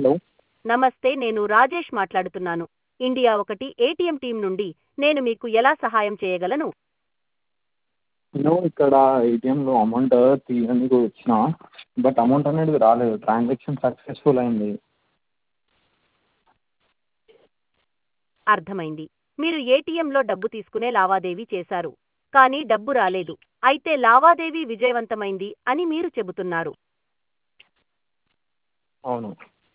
hello నమస్తే నేను రాజేష్ మాట్లాడుతున్నాను ఇండియా ఒకటి ఏటీఎం టీం నుండి నేను మీకు ఎలా సహాయం చేయగలను నేను ఇక్కడ ఏటీఎంలో అమౌంట్ తీయడానికి వచ్చిన బట్ అమౌంట్ అనేది రాలేదు ట్రాన్సాక్షన్ సక్సెస్ఫుల్ అయింది అర్థమైంది మీరు ఏటీఎంలో డబ్బు తీసుకునే లావాదేవీ చేశారు కానీ డబ్బు రాలేదు అయితే లావాదేవీ విజయవంతమైంది అని మీరు చెబుతున్నారు అవును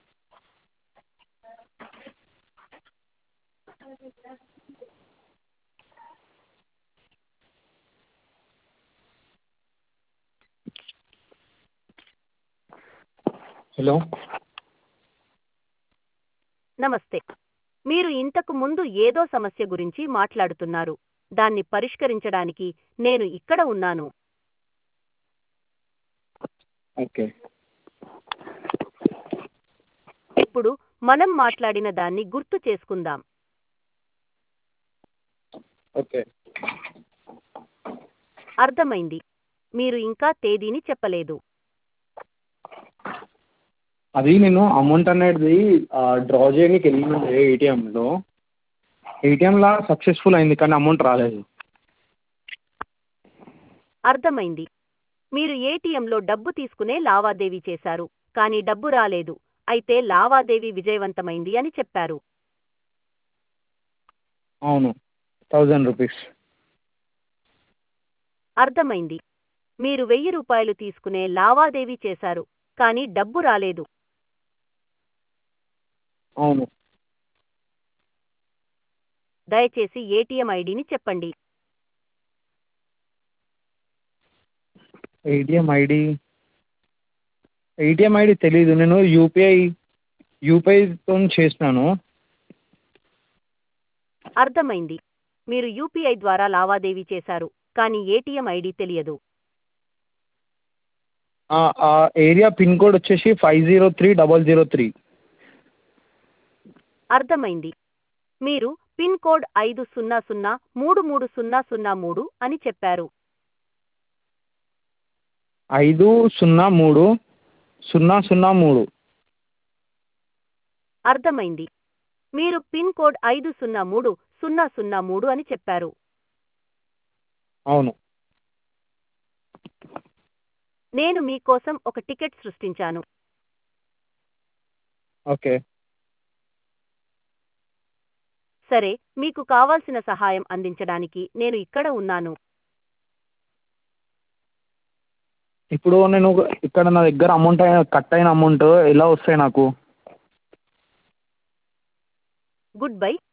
హలో నమస్తే మీరు ఇంతకు ముందు ఏదో సమస్య గురించి మాట్లాడుతున్నారు దాన్ని పరిష్కరించడానికి నేను ఇక్కడ ఉన్నాను ఓకే ఇప్పుడు మనం మాట్లాడిన దాన్ని గుర్తు చేసుకుందాం ఓకే అర్థమైంది మీరు ఇంకా తేదీని చెప్పలేదు అది నేను అమౌంట్ అనేది డ్రా చేయడానికి వెళ్ళిన ఏటీఎంలో ఏటీఎంలో సక్సెస్ఫుల్ అయింది కానీ అమౌంట్ రాలేదు అర్థమైంది మీరు ఏటీఎంలో డబ్బు తీసుకునే లావాదేవీ చేశారు కానీ డబ్బు రాలేదు అయితే లావాదేవీ విజయవంతమైంది అని చెప్పారు అవును థౌజండ్ రూపీస్ అర్థమైంది మీరు వెయ్యి రూపాయలు తీసుకునే లావాదేవీ చేశారు కానీ డబ్బు రాలేదు అవును దయచేసి ఏటీఎం ఐడిని చెప్పండి ఏటీఎం ఐడి ఏటీఎం ఐడి తెలీదు నేను యూపీఐ యూపీఐతో చేసినాను అర్థమైంది మీరు యూపీఐ ద్వారా లావాదేవీ చేశారు కానీ ఏటీఎం ఐడి తెలియదు ఆ ఏరియా పిన్ కోడ్ వచ్చేసి five zero three double zero three అర్థమైంది మీరు పిన్ కోడ్ ఐదు సున్నా సున్నా మూడు మూడు సున్నా సున్నా మూడు అని చెప్పారు ఐదు సున్నా మూడు సున్నా సున్నా మూడు అర్థమైంది మీరు పిన్ కోడ్ ఐదు సున్నా మూడు సున్నా సున్నా మూడు అని చెప్పారు అవును నేను మీకోసం ఒక టికెట్ సృష్టించాను ఓకే సరే మీకు కావాల్సిన సహాయం అందించడానికి నేను ఇక్కడ ఉన్నాను ఇప్పుడు నేను ఇక్కడ నా దగ్గర అమౌంట్ కట్ అయిన అమౌంట్ ఎలా వస్తాయి నాకు గుడ్ బై